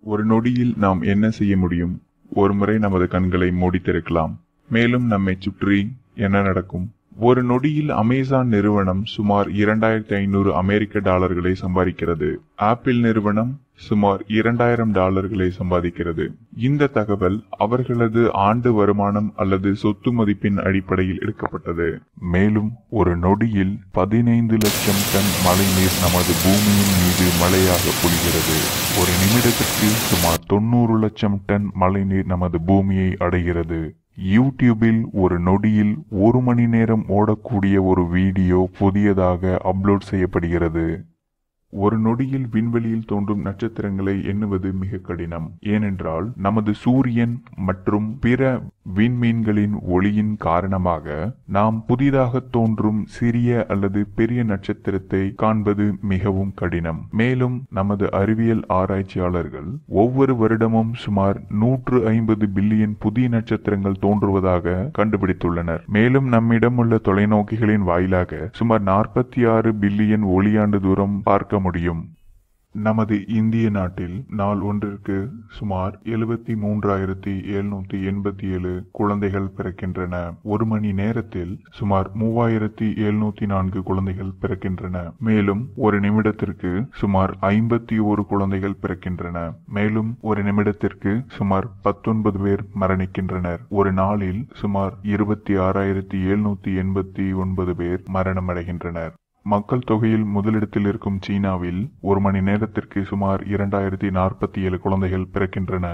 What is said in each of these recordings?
ஒரு நொடியில் நாம் என்ன செய்ய முடியும் ஒருமுறை நமது கண்களை மூடித்திருக்கலாம் மேலும் நம்மை சுற்றி என்ன நடக்கும் ஒரு நொடியில் அமேசான் நிறுவனம் சுமார் இரண்டாயிரத்தி ஐநூறு அமெரிக்க டாலர்களை சம்பாதிக்கிறது ஆப்பிள் நிறுவனம் சுமார் இரண்டாயிரம் டாலர்களை சம்பாதிக்கிறது இந்த தகவல் அவர்களது ஆண்டு வருமானம் அல்லது சொத்து மதிப்பின் அடிப்படையில் எடுக்கப்பட்டது மேலும் ஒரு நொடியில் பதினைந்து லட்சம் டன் மழைநீர் நமது பூமியின் மீது மழையாக பொழிகிறது ஒரு நிமிடத்திற்கு சுமார் தொண்ணூறு லட்சம் டன் மழைநீர் நமது பூமியை அடைகிறது யூடியூபில் ஒரு நொடியில் ஒரு மணி நேரம் ஓடக்கூடிய ஒரு வீடியோ புதியதாக அப்லோட் செய்யப்படுகிறது ஒரு நொடியில் விண்வெளியில் தோன்றும் நட்சத்திரங்களை எண்ணுவது மிக கடினம் ஏனென்றால் நமது சூரியன் மற்றும் பிற விண்மீன்களின் ஒளியின் காரணமாக நாம் புதிதாக தோன்றும் சிறிய அல்லது பெரிய நட்சத்திரத்தை காண்பது மிகவும் கடினம் மேலும் நமது அறிவியல் ஆராய்ச்சியாளர்கள் ஒவ்வொரு வருடமும் சுமார் நூற்று ஐம்பது பில்லியன் புதிய நட்சத்திரங்கள் தோன்றுவதாக கண்டுபிடித்துள்ளனர் மேலும் நம்மிடம் உள்ள தொலைநோக்கிகளின் வாயிலாக சுமார் நாற்பத்தி ஆறு பில்லியன் ஒளியாண்டு தூரம் பார்க்க முடியும் நமது இந்திய நாட்டில் நாள் ஒன்றிற்கு சுமார் எழுபத்தி மூன்றாயிரத்தி எழுநூத்தி எண்பத்தி ஏழு குழந்தைகள் பிறக்கின்றன ஒரு மணி நேரத்தில் சுமார் மூவாயிரத்தி எழுநூத்தி நான்கு குழந்தைகள் பிறக்கின்றன மேலும் ஒரு நிமிடத்திற்கு சுமார் ஐம்பத்தி ஒரு குழந்தைகள் பிறக்கின்றன மேலும் ஒரு நிமிடத்திற்கு சுமார் பத்தொன்பது பேர் மரணிக்கின்றனர் ஒரு நாளில் சுமார் இருபத்தி ஆறாயிரத்தி எழுநூத்தி எண்பத்தி ஒன்பது பேர் மரணமடைகின்றனர் மக்கள் தொகையில் முதலிடத்தில் இருக்கும் சீனாவில் ஒரு மணி நேரத்திற்கு சுமார் இரண்டாயிரத்தி நாற்பத்தி ஏழு குழந்தைகள் பிறக்கின்றன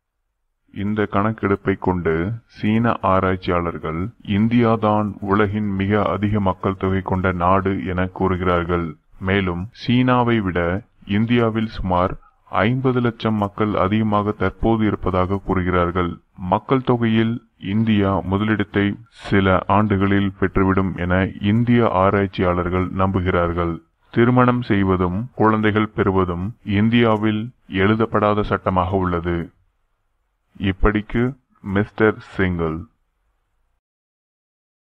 இந்த கணக்கெடுப்பை கொண்டு சீன ஆராய்ச்சியாளர்கள் இந்தியாதான் உலகின் மிக அதிக மக்கள் தொகை கொண்ட நாடு என கூறுகிறார்கள் மேலும் சீனாவை விட இந்தியாவில் சுமார் ஐம்பது லட்சம் மக்கள் அதிகமாக தற்போது இருப்பதாக கூறுகிறார்கள் மக்கள் தொகையில் இந்தியா முதலிடத்தை சில ஆண்டுகளில் பெற்றுவிடும் என இந்திய ஆராய்ச்சியாளர்கள் நம்புகிறார்கள் திருமணம் செய்வதும் குழந்தைகள் பெறுவதும் இந்தியாவில் எழுதப்படாத சட்டமாக உள்ளது இப்படிக்கு மிஸ்டர் சிங்கிள்